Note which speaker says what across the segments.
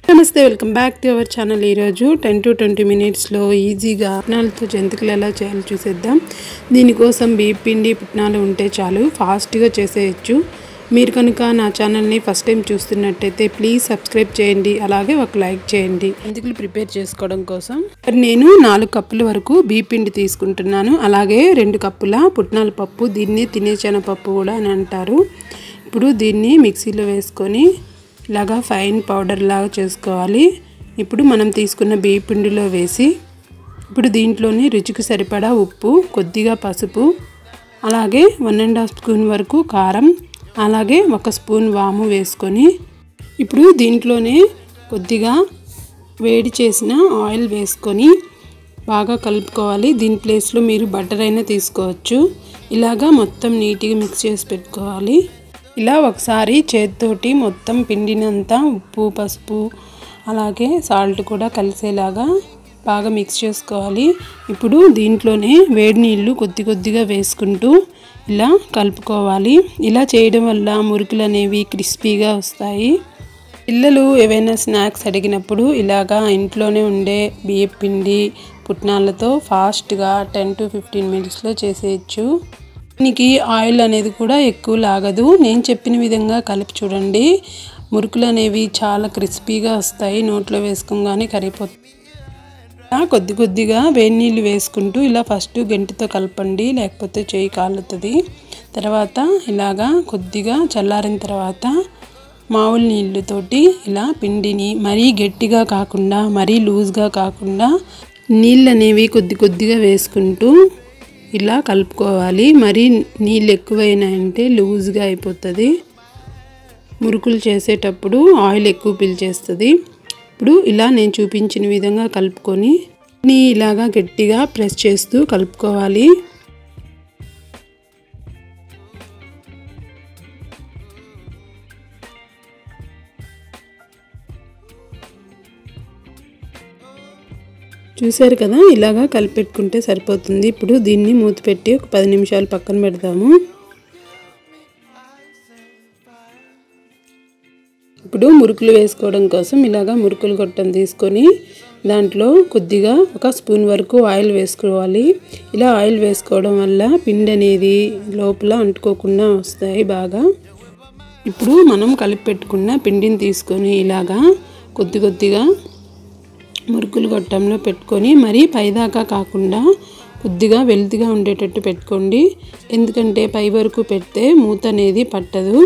Speaker 1: నమస్తే welcome back to our channel ఈరోజు ten to twenty మినిట్స్లో ఈజీగా పుట్నాలతో జంతికలు ఎలా చేయాలో చూసేద్దాం దీనికోసం బియ్య పిండి పుట్నాలు ఉంటే చాలు ఫాస్ట్గా చేసేయచ్చు మీరు కనుక నా ఛానల్ని ఫస్ట్ టైం చూస్తున్నట్టయితే ప్లీజ్ సబ్స్క్రైబ్ చేయండి అలాగే ఒక లైక్ చేయండి జంతికలు ప్రిపేర్ చేసుకోవడం కోసం నేను నాలుగు కప్పుల వరకు బియ్య పిండి తీసుకుంటున్నాను అలాగే రెండు కప్పుల పుట్నాల పప్పు దీన్ని తినే పప్పు కూడా అని అంటారు ఇప్పుడు దీన్ని మిక్సీలో వేసుకొని ఇలాగా ఫైన్ పౌడర్ లాగా చేసుకోవాలి ఇప్పుడు మనం తీసుకున్న బియ్య పిండిలో వేసి ఇప్పుడు దీంట్లోని రుచికి సరిపడా ఉప్పు కొద్దిగా పసుపు అలాగే వన్ అండ్ హాఫ్ స్పూన్ వరకు కారం అలాగే ఒక స్పూన్ వాము వేసుకొని ఇప్పుడు దీంట్లోనే కొద్దిగా వేడి చేసిన ఆయిల్ వేసుకొని బాగా కలుపుకోవాలి దీని ప్లేస్లో మీరు బటర్ అయినా తీసుకోవచ్చు ఇలాగా మొత్తం నీట్గా మిక్స్ చేసి పెట్టుకోవాలి ఇలా ఒకసారి చేతితోటి మొత్తం పిండినంతా ఉప్పు పసుపు అలాగే సాల్ట్ కూడా కలిసేలాగా బాగా మిక్స్ చేసుకోవాలి ఇప్పుడు దీంట్లోనే వేడి నీళ్ళు కొద్ది కొద్దిగా వేసుకుంటూ ఇలా కలుపుకోవాలి ఇలా చేయడం వల్ల మురుకులు అనేవి క్రిస్పీగా వస్తాయి పిల్లలు ఏవైనా స్నాక్స్ అడిగినప్పుడు ఇలాగా ఇంట్లోనే ఉండే బియ్య పిండి పుట్నాలతో ఫాస్ట్గా టెన్ టు ఫిఫ్టీన్ మినిట్స్లో చేసేయచ్చు దీనికి ఆయిల్ అనేది కూడా ఎక్కువ లాగదు నేను చెప్పిన విధంగా కలిపి చూడండి మురుకులు అనేవి చాలా క్రిస్పీగా వస్తాయి నోట్లో వేసుకోగానే కరిగిపోతాయి కొద్ది కొద్దిగా వేడి నీళ్ళు వేసుకుంటూ ఇలా ఫస్ట్ గంటితో కలపండి లేకపోతే చేయి కాలుతుంది తర్వాత ఇలాగా కొద్దిగా చల్లారిన తర్వాత మామూలు నీళ్ళతోటి ఇలా పిండిని మరీ గట్టిగా కాకుండా మరీ లూజ్గా కాకుండా నీళ్ళు అనేవి కొద్ది కొద్దిగా వేసుకుంటూ ఇలా కలుపుకోవాలి మరీ నీళ్ళు ఎక్కువైనాయంటే లూజ్గా అయిపోతుంది మురుకులు చేసేటప్పుడు ఆయిల్ ఎక్కువ పీల్చేస్తుంది ఇప్పుడు ఇలా నేను చూపించిన విధంగా కలుపుకొని నీ ఇలాగా గట్టిగా ప్రెస్ చేస్తూ కలుపుకోవాలి చూసారు కదా ఇలాగా కలిపెట్టుకుంటే సరిపోతుంది ఇప్పుడు దీన్ని మూత పెట్టి ఒక పది నిమిషాలు పక్కన పెడదాము ఇప్పుడు మురుకులు వేసుకోవడం కోసం ఇలాగా మురుకులు గొట్టం తీసుకొని దాంట్లో కొద్దిగా ఒక స్పూన్ వరకు ఆయిల్ వేసుకోవాలి ఇలా ఆయిల్ వేసుకోవడం వల్ల పిండి అనేది లోపల అంటుకోకుండా వస్తాయి బాగా ఇప్పుడు మనం కలిపి పెట్టుకున్న పిండిని తీసుకొని ఇలాగా కొద్ది కొద్దిగా మురుకులు గొట్టంలో పెట్టుకొని మరీ పైదాకా కాకుండా కొద్దిగా వెల్తిగా ఉండేటట్టు పెట్టుకోండి ఎందుకంటే పై వరకు పెడితే మూత అనేది పట్టదు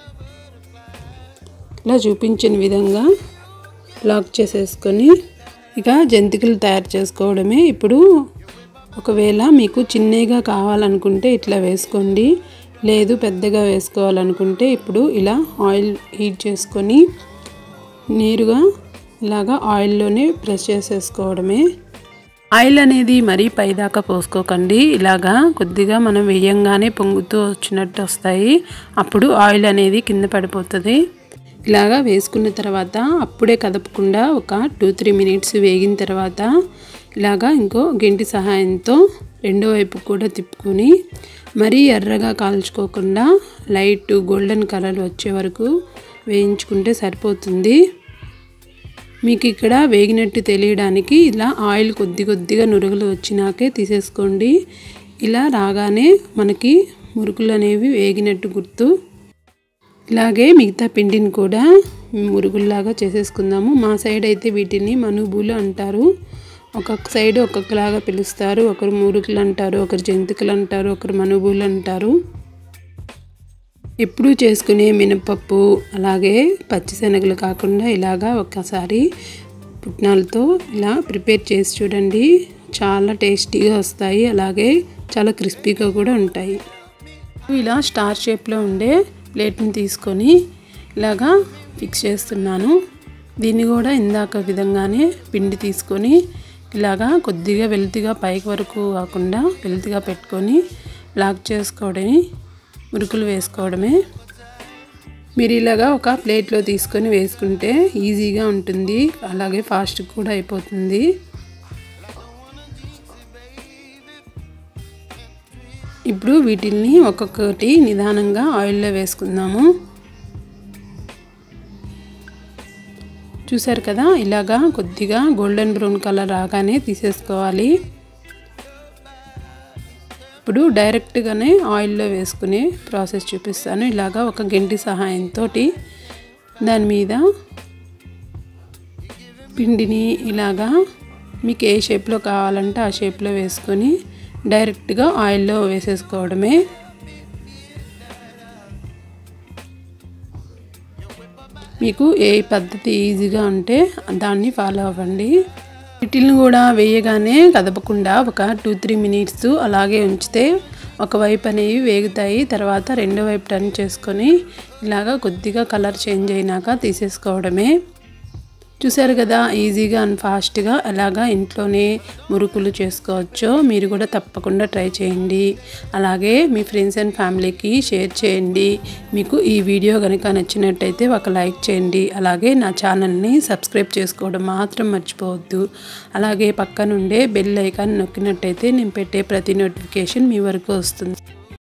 Speaker 1: ఇలా చూపించిన విధంగా లాక్ చేసేసుకొని ఇక జంతికలు తయారు చేసుకోవడమే ఇప్పుడు ఒకవేళ మీకు చిన్నగా కావాలనుకుంటే ఇట్లా వేసుకోండి లేదు పెద్దగా వేసుకోవాలనుకుంటే ఇప్పుడు ఇలా ఆయిల్ హీట్ చేసుకొని నేరుగా ఇలాగా ఆయిల్లోనే ప్రెస్ చేసేసుకోవడమే ఆయిల్ అనేది మరీ పైదాకా పోసుకోకండి ఇలాగా కొద్దిగా మనం వేయంగానే పొంగుతూ వచ్చినట్టు వస్తాయి అప్పుడు ఆయిల్ అనేది కింద పడిపోతుంది ఇలాగా వేసుకున్న తర్వాత అప్పుడే కదపకుండా ఒక టూ త్రీ మినిట్స్ వేగిన తర్వాత ఇలాగా ఇంకో గెంటి సహాయంతో రెండో వైపు కూడా తిప్పుకొని మరీ ఎర్రగా కాల్చుకోకుండా లైట్ గోల్డెన్ కలర్ వచ్చే వరకు వేయించుకుంటే సరిపోతుంది మీకు ఇక్కడ వేగినట్టు తెలియడానికి ఇలా ఆయిల్ కొద్ది కొద్దిగా నురుగులు వచ్చినాకే తీసేసుకోండి ఇలా రాగానే మనకి మురుకులు అనేవి వేగినట్టు గుర్తు ఇలాగే మిగతా పిండిని కూడా మురుగుల్లాగా చేసేసుకుందాము మా సైడ్ అయితే వీటిని మనుబులు అంటారు ఒక్కొక్క సైడ్ ఒక్కొక్కలాగా పిలుస్తారు ఒకరు మురుకులు అంటారు ఒకరు జంతికలు అంటారు ఒకరు మనుబులు అంటారు ఎప్పుడూ చేసుకునే మినపప్పు అలాగే పచ్చిశనగలు కాకుండా ఇలాగా ఒక్కసారి పుట్నాలతో ఇలా ప్రిపేర్ చేసి చూడండి చాలా టేస్టీగా వస్తాయి అలాగే చాలా క్రిస్పీగా కూడా ఉంటాయి ఇలా స్టార్ షేప్లో ఉండే ప్లేట్ని తీసుకొని ఇలాగా ఫిక్స్ చేస్తున్నాను దీన్ని కూడా ఇందాక విధంగానే పిండి తీసుకొని ఇలాగా కొద్దిగా వెల్తిగా పైకి వరకు కాకుండా వెల్తిగా పెట్టుకొని లాక్ చేసుకోవడమే మురుకులు వేసుకోవడమే మీరు ఇలాగా ఒక ప్లేట్లో తీసుకొని వేసుకుంటే ఈజీగా ఉంటుంది అలాగే ఫాస్ట్ కూడా అయిపోతుంది ఇప్పుడు వీటిల్ని ఒక్కొక్కటి నిదానంగా ఆయిల్లో వేసుకుందాము చూసారు కదా ఇలాగా కొద్దిగా గోల్డెన్ బ్రౌన్ కలర్ రాగానే తీసేసుకోవాలి ఇప్పుడు డైరెక్ట్గానే ఆయిల్లో వేసుకునే ప్రాసెస్ చూపిస్తాను ఇలాగా ఒక గంటి సహాయంతో దాని మీద పిండిని ఇలాగా మీకు ఏ షేప్లో కావాలంటే ఆ షేప్లో వేసుకొని డైరెక్ట్గా ఆయిల్లో వేసేసుకోవడమే మీకు ఏ పద్ధతి ఈజీగా ఉంటే దాన్ని ఫాలో అవ్వండి వీటిని కూడా వేయగానే కదపకుండా ఒక టూ త్రీ మినిట్స్ అలాగే ఉంచితే ఒకవైపు అనేవి వేగుతాయి తర్వాత రెండో వైపు టర్న్ చేసుకొని ఇలాగా కొద్దిగా కలర్ చేంజ్ అయినాక తీసేసుకోవడమే చూసారు కదా ఈజీగా అండ్ ఫాస్ట్గా ఎలాగా ఇంట్లోనే మురుకులు చేసుకోవచ్చో మీరు కూడా తప్పకుండా ట్రై చేయండి అలాగే మీ ఫ్రెండ్స్ అండ్ ఫ్యామిలీకి షేర్ చేయండి మీకు ఈ వీడియో కనుక నచ్చినట్టయితే ఒక లైక్ చేయండి అలాగే నా ఛానల్ని సబ్స్క్రైబ్ చేసుకోవడం మాత్రం మర్చిపోవద్దు అలాగే పక్కనుండే బెల్ ఐకాన్ నొక్కినట్టయితే నేను పెట్టే ప్రతి నోటిఫికేషన్ మీ వరకు వస్తుంది